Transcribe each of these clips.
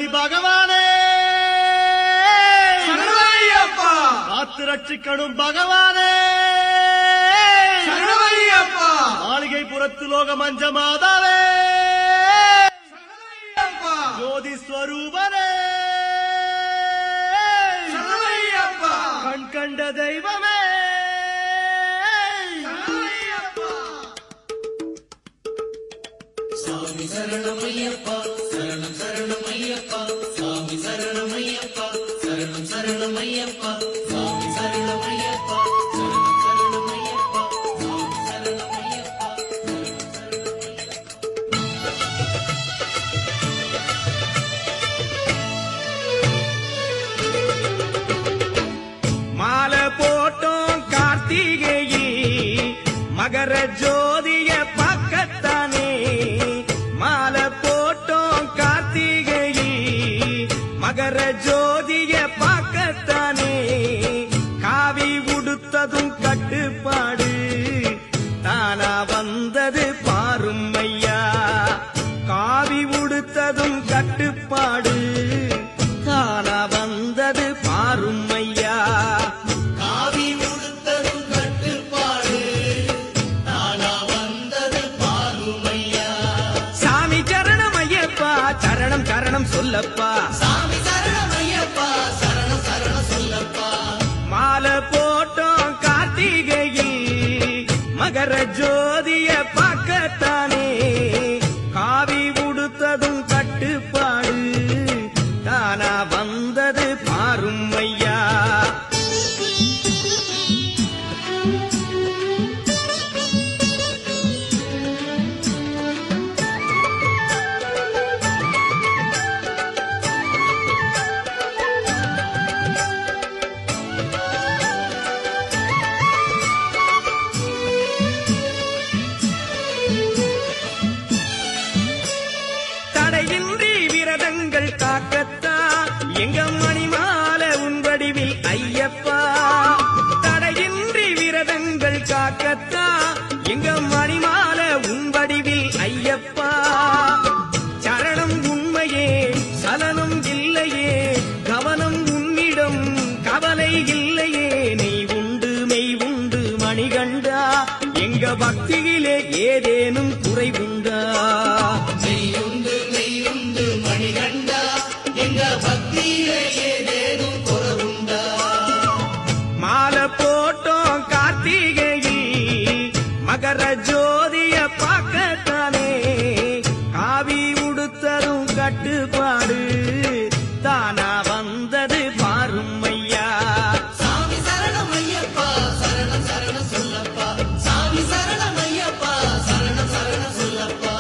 கணபதி பகவானே சரணமையப்பா காத்து ரட்சிக்கணும் பகவானே சரணமையப்பா மாளிகை புறத்து லோக மஞ்ச மாதாவே சரணமையப்பா ஜோதி ஸ்வரூபனே சரணமையப்பா கண் கண்ட தெய்வமே சரணமையப்பா மாலை போட்டோம் கார்த்திகையில் மகர ஜோதிய பக்கத்தானே மாலை போட்டோம் கார்த்திகையில் மகர ஜோதிய பக்கத்தானே காவி உடுத்ததும் கட்டுப்பாடு தானா வந்தது பாரும் ஐயா காவி உடுத்ததும் கட்டுப்பாடு தானா வந்தது பாரும் ஐயா காவி உடுத்ததும் கட்டுப்பாடு நானா வந்தது பாருமையா சாமி சரணம் ஐயப்பா சரணம் சரணம் சொல்லப்பா சாமி சரணமையப்பா சரணம் சரணம் சொல்லப்பா மாலை போட்டோம் கார்த்திகையில் மகர ஜோதிய பார்க்கத்தானே காவி உடுத்ததும் கட்டுப்பாடு தானா வந்தது பாரும் ஐயா தடையின்றி விரதங்கள் காக்கத்தா எங்க மணிமால உன் வடிவில் ஐயப்பா தடையின்றி விரதங்கள் காக்கத்தா எங்க மணிமால உன் வடிவில் ஐயப்பா சரணம் உண்மையே சலனம் இல்லையே கவனம் உன்னிடம் கவலை இல்லையே நெய் உண்டு மெய் உண்டு மணிகண்டா எங்க பக்தியிலே ஏதேனும் குறைவுண்டா மெய்யுண்டு மெய்யுண்டு மணிகண்டா எங்க பக்தியிலே ஏதேனும் குறவுண்டா மாலை போட்டோம் கார்த்திகையில் மகர ஜோதிய பார்க்கத்தானே காவி உடுத்தரும் கட்டுப்பாடு தானா வந்தது பாரும் ஐயா சாமி சரணமையப்பா சரணம் சரணம் சொல்லப்பா சாமி சரணமையப்பா சரணம் சரணம் சொல்லப்பா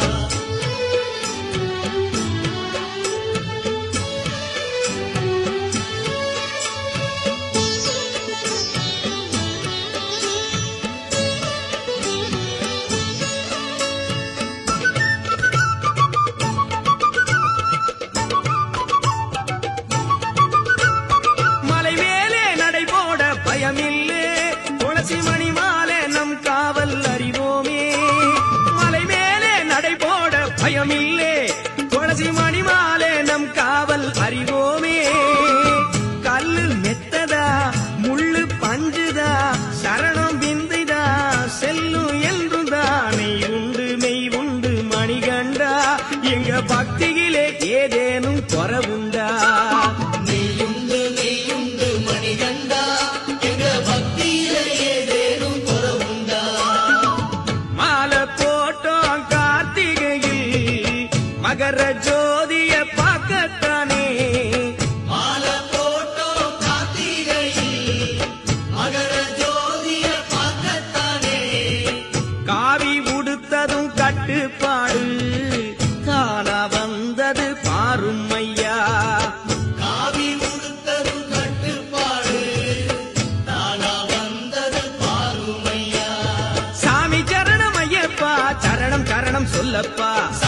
மலை மேலே நடைபோட பயமில்லே துளசி மணி மாலை நம் காவல் அறிவோமே மலை மேலே நடைபோட பயமில்லே துளசி மணி மாலை நம் காவல் அறிவோமே கல்லு மெத்ததா முள்ளு பஞ்சுதா சரணம் பிந்துதா செல்லும் என்றுதானே உண்டு மெய் உண்டு மணிகண்டா எங்க பக்தியிலே ஏதேனும் குறவுண்டா மெய்யுண்டு மெய்யுண்டு மணிகண்டா எங்க பக்தியிலே ஏதேனும் குறவுண்டா மாலை போட்டோம் கார்த்திகையில் மகர ஜோதிய பார்க்கத்தானே மாலை போட்டோம் கார்த்திகையில் மகர ஜோதிய பார்க்கத்தானே காவி உடுத்ததும் கட்டுப்பாடு தானா வந்தது பாரும் ஐயா காவி உடுத்ததும் கட்டுப்பாடு நானா வந்தது பாருமையா சாமி சரணம் ஐயப்பா சரணம் சரணம் சொல்லப்பா